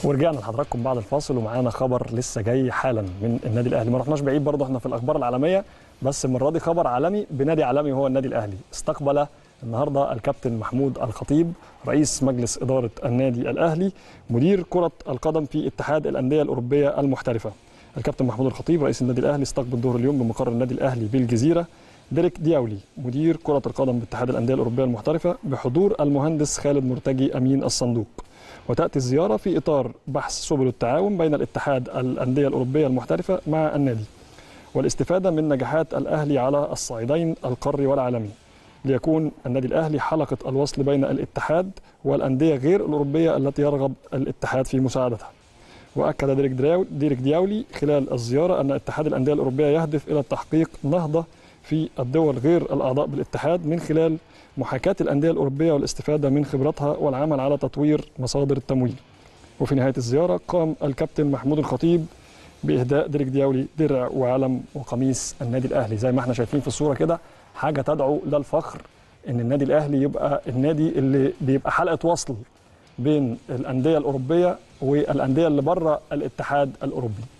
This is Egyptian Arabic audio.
ورجعنا لحضراتكم بعد الفاصل ومعانا خبر لسه جاي حالا من النادي الاهلي ما رحناش بعيد برضه احنا في الاخبار العالميه بس المره دي خبر عالمي بنادي عالمي هو النادي الاهلي استقبل النهارده الكابتن محمود الخطيب رئيس مجلس اداره النادي الاهلي مدير كره القدم في اتحاد الانديه الاوروبيه المحترفه الكابتن محمود الخطيب رئيس النادي الاهلي استقبل ظهر اليوم بمقر النادي الاهلي بالجزيره ديريك دياولي مدير كره القدم باتحاد الانديه الاوروبيه المحترفه بحضور المهندس خالد مرتجي امين الصندوق وتاتي الزياره في اطار بحث سبل التعاون بين الاتحاد الانديه الاوروبيه المحترفه مع النادي والاستفاده من نجاحات الاهلي على الصعيدين القاري والعالمي ليكون النادي الاهلي حلقه الوصل بين الاتحاد والانديه غير الاوروبيه التي يرغب الاتحاد في مساعدتها واكد ديريك دراو ديريك دياولي خلال الزياره ان اتحاد الانديه الاوروبيه يهدف الى تحقيق نهضه في الدول غير الاعضاء بالاتحاد من خلال محاكاه الانديه الاوروبيه والاستفاده من خبراتها والعمل على تطوير مصادر التمويل. وفي نهايه الزياره قام الكابتن محمود الخطيب باهداء ديريك دياولي درع وعلم وقميص النادي الاهلي زي ما احنا شايفين في الصوره كده حاجه تدعو للفخر ان النادي الاهلي يبقى النادي اللي بيبقى حلقه وصل بين الانديه الاوروبيه والانديه اللي بره الاتحاد الاوروبي